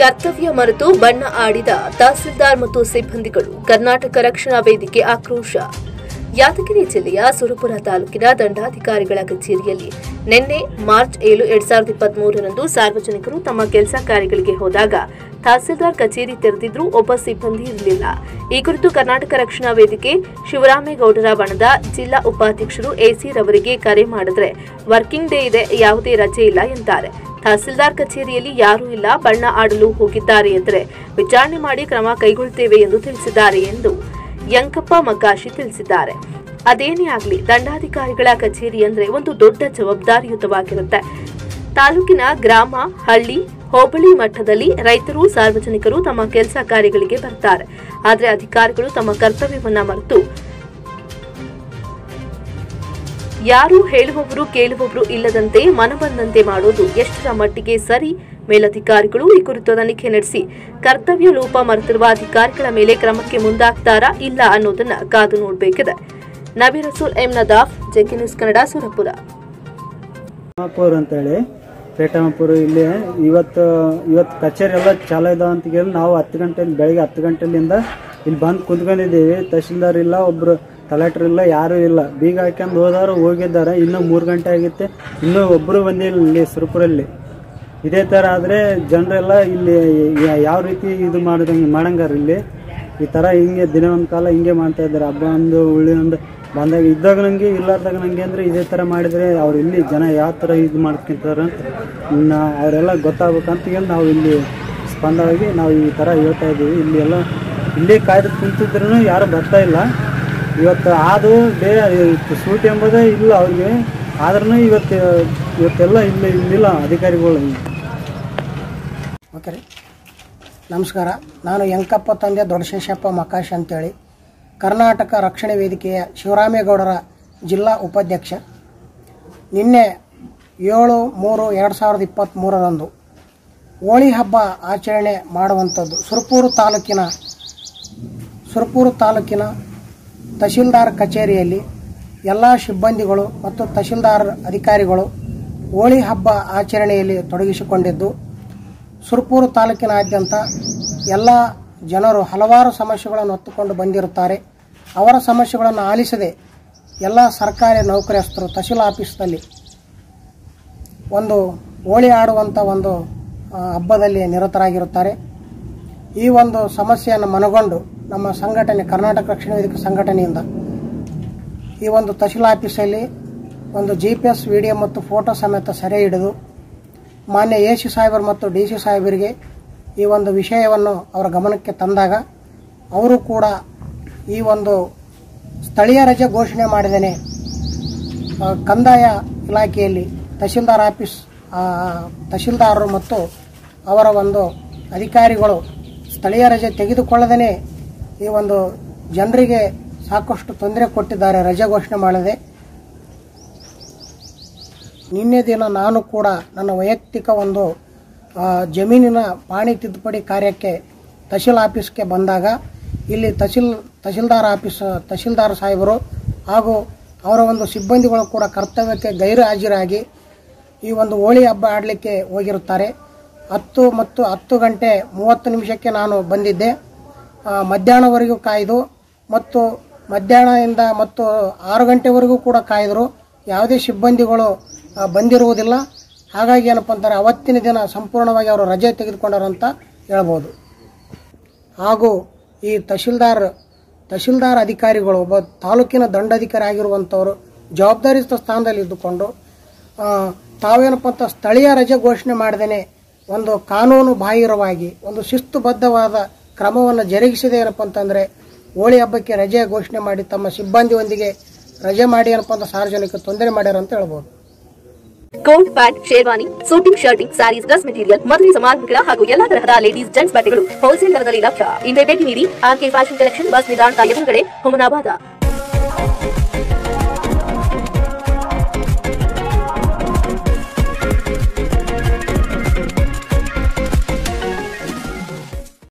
ಕರ್ತವ್ಯ ಮರೆತು ಬಣ್ಣ ಆಡಿದ ತಹಸೀಲ್ದಾರ್ ಮತ್ತು ಸಿಬ್ಬಂದಿಗಳು ಕರ್ನಾಟಕ ರಕ್ಷಣಾ ವೇದಿಕೆ ಆಕ್ರೋಶ ಯಾದಗಿರಿ ಜಿಲ್ಲೆಯ ಸುರಪುರ ತಾಲೂಕಿನ ದಂಡಾಧಿಕಾರಿಗಳ ಕಚೇರಿಯಲ್ಲಿ ನಿನ್ನೆ ಮಾರ್ಚ್ ಏಳು ಎರಡ್ ಸಾವಿರದ ಇಪ್ಪತ್ತ್ ಮೂರರಂದು ಸಾರ್ವಜನಿಕರು ತಮ್ಮ ಕೆಲಸ ಕಾರ್ಯಗಳಿಗೆ ಹೋದಾಗ ತಹಸೀಲ್ದಾರ್ ಕಚೇರಿ ತೆರೆದಿದ್ರೂ ಒಬ್ಬ ಸಿಬ್ಬಂದಿ ಇರಲಿಲ್ಲ ಈ ಕುರಿತು ಕರ್ನಾಟಕ ರಕ್ಷಣಾ ವೇದಿಕೆ ಶಿವರಾಮೇಗೌಡರ ಬಣದ ಜಿಲ್ಲಾ ಉಪಾಧ್ಯಕ್ಷರು ಎಸಿ ರವರಿಗೆ ಕರೆ ಮಾಡಿದ್ರೆ ವರ್ಕಿಂಗ್ ಡೇ ಇದೆ ಯಾವುದೇ ರಜೆ ಇಲ್ಲ ಎಂತಾರೆ ತಹಸೀಲ್ದಾರ್ ಕಚೇರಿಯಲ್ಲಿ ಯಾರೂ ಇಲ್ಲ ಬಣ್ಣ ಆಡಲು ಹೋಗಿದ್ದಾರೆ ಎಂದರೆ ವಿಚಾರಣೆ ಮಾಡಿ ಕ್ರಮ ಕೈಗೊಳ್ಳುತ್ತೇವೆ ಎಂದು ತಿಳಿಸಿದ್ದಾರೆ ಎಂದು ಯಂಕಪ್ಪ ಮಕಾಶಿ ತಿಳಿಸಿದ್ದಾರೆ ಅದೇನೇ ಆಗಲಿ ದಂಡಾಧಿಕಾರಿಗಳ ಕಚೇರಿ ಅಂದ್ರೆ ಒಂದು ದೊಡ್ಡ ಜವಾಬ್ದಾರಿಯುತವಾಗಿರುತ್ತೆ ತಾಲೂಕಿನ ಗ್ರಾಮ ಹಳ್ಳಿ ಹೋಬಳಿ ಮಟ್ಟದಲ್ಲಿ ರೈತರು ಸಾರ್ವಜನಿಕರು ತಮ್ಮ ಕೆಲಸ ಕಾರ್ಯಗಳಿಗೆ ಬರ್ತಾರೆ ಆದರೆ ಅಧಿಕಾರಿಗಳು ತಮ್ಮ ಕರ್ತವ್ಯವನ್ನ ಮರೆತು ಯಾರು ಹೇಳುವವರು ಕೇಳುವವರು ಇಲ್ಲದಂತೆ ಮನಬಂದಂತೆ ಮಾಡೋದು ಎಷ್ಟರ ಮಟ್ಟಿಗೆ ಸರಿ ಮೇಲಧಿಕಾರಿಗಳು ಈ ಕುರಿತು ತನಿಖೆ ನಡೆಸಿ ಕರ್ತವ್ಯ ಲೋಪ ಮರೆತಿರುವ ಅಧಿಕಾರಿಗಳ ಮೇಲೆ ಕ್ರಮಕ್ಕೆ ಮುಂದಾಗ್ತಾರಾ ಇಲ್ಲ ಅನ್ನೋದನ್ನ ಕಾದು ನೋಡಬೇಕಿದೆ Nabi Rasool M Nadaf JK news Kannada Surapura Ramapura ಅಂತೇಳಿ ಪೇಟಮಾಪುರ ಇಲ್ಲಿ ಇವತ್ತು ಇವತ್ತು ಕಚೇರಿ ಎಲ್ಲ ಚಾಲು ಇದಾವ ಅಂತ ಹೇಳಿ ನಾವು ಹತ್ತು ಗಂಟೆಲಿ ಬೆಳಿಗ್ಗೆ ಹತ್ತು ಗಂಟೆಲಿಂದ ಇಲ್ಲಿ ಬಂದು ಕುಂತ್ಕೊಂಡಿದ್ದೀವಿ ತಹಶೀಲ್ದಾರ್ ಇಲ್ಲ ಒಬ್ರು ಕಲೆಕ್ಟರ್ ಇಲ್ಲ ಯಾರೂ ಇಲ್ಲ ಬೀಗ ಹಾಕ್ಯಂದು ಹೋದವರು ಹೋಗಿದ್ದಾರೆ ಇನ್ನೂ ಮೂರು ಗಂಟೆ ಆಗಿತ್ತೆ ಇನ್ನೂ ಒಬ್ಬರು ಬಂದಿಲ್ಲ ಇಲ್ಲಿ ಸುರಪುರಲ್ಲಿ ಇದೇ ಥರ ಆದರೆ ಜನರೆಲ್ಲ ಇಲ್ಲಿ ಯಾ- ಯಾವ ರೀತಿ ಇದು ಮಾಡಿದಂಗೆ ಮಾಡಂಗಾರ ಇಲ್ಲಿ ಈ ಥರ ಹಿಂಗೆ ದಿನ ಒಂದು ಕಾಲ ಹಿಂಗೆ ಮಾಡ್ತಾ ಇದ್ದಾರೆ ಹಬ್ಬ ಒಂದು ಉಳ್ಳಿ ಒಂದು ಬಂದಾಗ ಇದ್ದಾಗ ನಂಗೆ ಇಲ್ಲಾರ್ದಾಗ ನಂಗೆ ಅಂದರೆ ಇದೇ ಥರ ಮಾಡಿದರೆ ಅವ್ರು ಇಲ್ಲಿ ಜನ ಯಾವ ಥರ ಇದು ಮಾಡ್ಕೊಂತಾರೆ ಅಂತ ಇನ್ನು ಅವರೆಲ್ಲ ಗೊತ್ತಾಗ್ಬೇಕಂತ ಹೇಳಿ ನಾವು ಇಲ್ಲಿ ಸ್ಪಂದವಾಗಿ ನಾವು ಈ ಥರ ಹೇಳ್ತಾ ಇದ್ದೀವಿ ಇಲ್ಲಿ ಎಲ್ಲ ಇಲ್ಲೇ ಕಾಯ್ದು ಕುಂತಿದ್ರು ಯಾರು ಬರ್ತಾ ಇಲ್ಲ ಇವತ್ತು ಅದು ಡೇ ಸೂಟ್ ಎಂಬುದೇ ಇಲ್ಲ ಅವ್ರಿಗೆ ಆದ್ರೂ ಇವತ್ತು ಇವತ್ತೆಲ್ಲ ಇಲ್ಲಿ ಇಲ್ಲಿಲ್ಲ ಅಧಿಕಾರಿಗಳು ಓಕೆ ರೀ ನಮಸ್ಕಾರ ನಾನು ಯಂಕಪ್ಪ ತಂದೆ ದೊಡ್ಡಶೇಷಪ್ಪ ಮಕಾಶ್ ಅಂತೇಳಿ ಕರ್ನಾಟಕ ರಕ್ಷಣೆ ವೇದಿಕೆಯ ಶಿವರಾಮೇಗೌಡರ ಜಿಲ್ಲಾ ಉಪಾಧ್ಯಕ್ಷ ನಿನ್ನೆ ಏಳು ಮೂರು ಎರಡು ಸಾವಿರದ ಇಪ್ಪತ್ತ್ಮೂರರಂದು ಹೋಳಿ ಹಬ್ಬ ಆಚರಣೆ ಮಾಡುವಂಥದ್ದು ಸುರಪೂರು ತಾಲೂಕಿನ ಸುರಪೂರು ತಾಲೂಕಿನ ತಹಶೀಲ್ದಾರ್ ಕಚೇರಿಯಲ್ಲಿ ಎಲ್ಲ ಸಿಬ್ಬಂದಿಗಳು ಮತ್ತು ತಹಶೀಲ್ದಾರ್ ಅಧಿಕಾರಿಗಳು ಹೋಳಿ ಹಬ್ಬ ಆಚರಣೆಯಲ್ಲಿ ತೊಡಗಿಸಿಕೊಂಡಿದ್ದು ಸುರಪೂರು ತಾಲೂಕಿನಾದ್ಯಂತ ಎಲ್ಲ ಜನರು ಹಲವಾರು ಸಮಸ್ಯೆಗಳನ್ನು ಹೊತ್ತುಕೊಂಡು ಬಂದಿರುತ್ತಾರೆ ಅವರ ಸಮಸ್ಯೆಗಳನ್ನು ಆಲಿಸದೆ ಎಲ್ಲ ಸರ್ಕಾರಿ ನೌಕರಸ್ಥರು ತಹಶೀಲ್ ಆಫೀಸ್ನಲ್ಲಿ ಒಂದು ಹೋಳಿ ಆಡುವಂಥ ಒಂದು ಆ, ಹಬ್ಬದಲ್ಲಿ ನಿರತರಾಗಿರುತ್ತಾರೆ ಈ ಒಂದು ಸಮಸ್ಯೆಯನ್ನು ಮನಗೊಂಡು ನಮ್ಮ ಸಂಘಟನೆ ಕರ್ನಾಟಕ ರಕ್ಷಣಾ ವೇದಿಕೆ ಸಂಘಟನೆಯಿಂದ ಈ ಒಂದು ತಹಶೀಲ್ ಆಫೀಸಲ್ಲಿ ಒಂದು ಜಿ ಪಿ ಎಸ್ ವಿಡಿಯೋ ಮತ್ತು ಫೋಟೋ ಸಮೇತ ಸೆರೆ ಹಿಡಿದು ಮಾನ್ಯ ಎ ಸಿ ಸಾಹೇಬರು ಮತ್ತು ಡಿ ಸಿ ಸಾಹೇಬರಿಗೆ ಈ ಒಂದು ವಿಷಯವನ್ನು ಅವರ ಗಮನಕ್ಕೆ ತಂದಾಗ ಅವರು ಕೂಡ ಈ ಒಂದು ಸ್ಥಳೀಯ ರಜೆ ಘೋಷಣೆ ಮಾಡಿದ್ದೇನೆ ಆ, ಕಂದಾಯ ಇಲಾಖೆಯಲ್ಲಿ ತಹಶೀಲ್ದಾರ್ ಆಫೀಸ್ ಆ, ತಹಶೀಲ್ದಾರರು ಮತ್ತು ಅವರ ಒಂದು ಅಧಿಕಾರಿಗಳು ಸ್ಥಳೀಯ ರಜೆ ತೆಗೆದುಕೊಳ್ಳದೇ ಈ ಒಂದು ಜನರಿಗೆ ಸಾಕಷ್ಟು ತೊಂದರೆ ಕೊಟ್ಟಿದ್ದಾರೆ ರಜೆ ಘೋಷಣೆ ಮಾಡದೆ ನಿನ್ನೆ ದಿನ ನಾನು ಕೂಡ ನನ್ನ ವೈಯಕ್ತಿಕ ಒಂದು ಆ, ಜಮೀನಿನ ಪಾಣಿ ತಿದ್ದುಪಡಿ ಕಾರ್ಯಕ್ಕೆ ತಹಶೀಲ್ ಆಫೀಸ್ಗೆ ಬಂದಾಗ ಇಲ್ಲಿ ತಹಶೀಲ್ ತಹಶೀಲ್ದಾರ್ ಆಫೀಸ್ ತಹಶೀಲ್ದಾರ್ ಸಾಹೇಬರು ಹಾಗೂ ಅವರ ಒಂದು ಸಿಬ್ಬಂದಿಗಳು ಕೂಡ ಕರ್ತವ್ಯಕ್ಕೆ ಗೈರು ಹಾಜರಾಗಿ ಈ ಒಂದು ಹೋಳಿ ಹಬ್ಬ ಆಡಲಿಕ್ಕೆ ಹೋಗಿರುತ್ತಾರೆ ಹತ್ತು ಮತ್ತು ಹತ್ತು ಗಂಟೆ ಮೂವತ್ತು ನಿಮಿಷಕ್ಕೆ ನಾನು ಬಂದಿದ್ದೆ ಆ, ಮಧ್ಯಾಹ್ನವರೆಗೂ ಕಾಯ್ದು ಮತ್ತು ಮಧ್ಯಾಹ್ನದಿಂದ ಮತ್ತು ಆರು ಗಂಟೆವರೆಗೂ ಕೂಡ ಕಾಯ್ದರು ಯಾವುದೇ ಸಿಬ್ಬಂದಿಗಳು ಆ, ಬಂದಿರುವುದಿಲ್ಲ ಹಾಗಾಗಿ ಏನಪ್ಪ ಅಂತಾರೆ ಅವತ್ತಿನ ದಿನ ಸಂಪೂರ್ಣವಾಗಿ ಅವರು ರಜೆ ತೆಗೆದುಕೊಂಡರು ಅಂತ ಹೇಳ್ಬೋದು ಹಾಗೂ ಈ ತಹಶೀಲ್ದಾರ್ ತಹಶೀಲ್ದಾರ್ ಅಧಿಕಾರಿಗಳು ಒಬ್ಬ ತಾಲೂಕಿನ ದಂಡಾಧಿಕಾರಿ ಆಗಿರುವಂಥವರು ಜವಾಬ್ದಾರಿಯುತ ಸ್ಥಾನದಲ್ಲಿ ಇದ್ದುಕೊಂಡು ಆ, ತಾವೇನಪ್ಪ ಅಂತ ಸ್ಥಳೀಯ ರಜೆ ಘೋಷಣೆ ಮಾಡದೇನೆ ಒಂದು ಕಾನೂನು ಬಾಹಿರವಾಗಿ ಒಂದು ಶಿಸ್ತುಬದ್ಧವಾದ ಕ್ರಮವನ್ನು ಜರುಗಿಸಿದೆ ಏನಪ್ಪ ಅಂತಂದರೆ ಹೋಳಿ ಹಬ್ಬಕ್ಕೆ ರಜೆ ಘೋಷಣೆ ಮಾಡಿ ತಮ್ಮ ಸಿಬ್ಬಂದಿಯೊಂದಿಗೆ ರಜೆ ಮಾಡಿ ಏನಪ್ಪ ಅಂತ ಸಾರ್ವಜನಿಕ ತೊಂದರೆ ಮಾಡ್ಯಾರ ಅಂತ ಹೇಳ್ಬೋದು coat pant sherwani suiting shirting sarees dress material ಮದುವೆ ಸಮಾರಂಭಗಳ ಹಾಗೂ ಎಲ್ಲಾ ತರಹದ ಲೇಡೀಸ್ ಜೆಂಟ್ಸ್ ಬಟ್ಟೆಗಳು ಹೋಲ್ಸೇಲ್ ದರದಲ್ಲಿ ಲಭ್ಯ ಇಂದೇ ಭೇಟಿ ನೀಡಿ ಆರ್ಕೆ ಫ್ಯಾಷನ್ ಕಲೆಕ್ಷನ್ ಬಸ್ ನಿಲ್ದಾಣದ ಎದುರುಗಡೆ ಹುಮನಾಬಾದ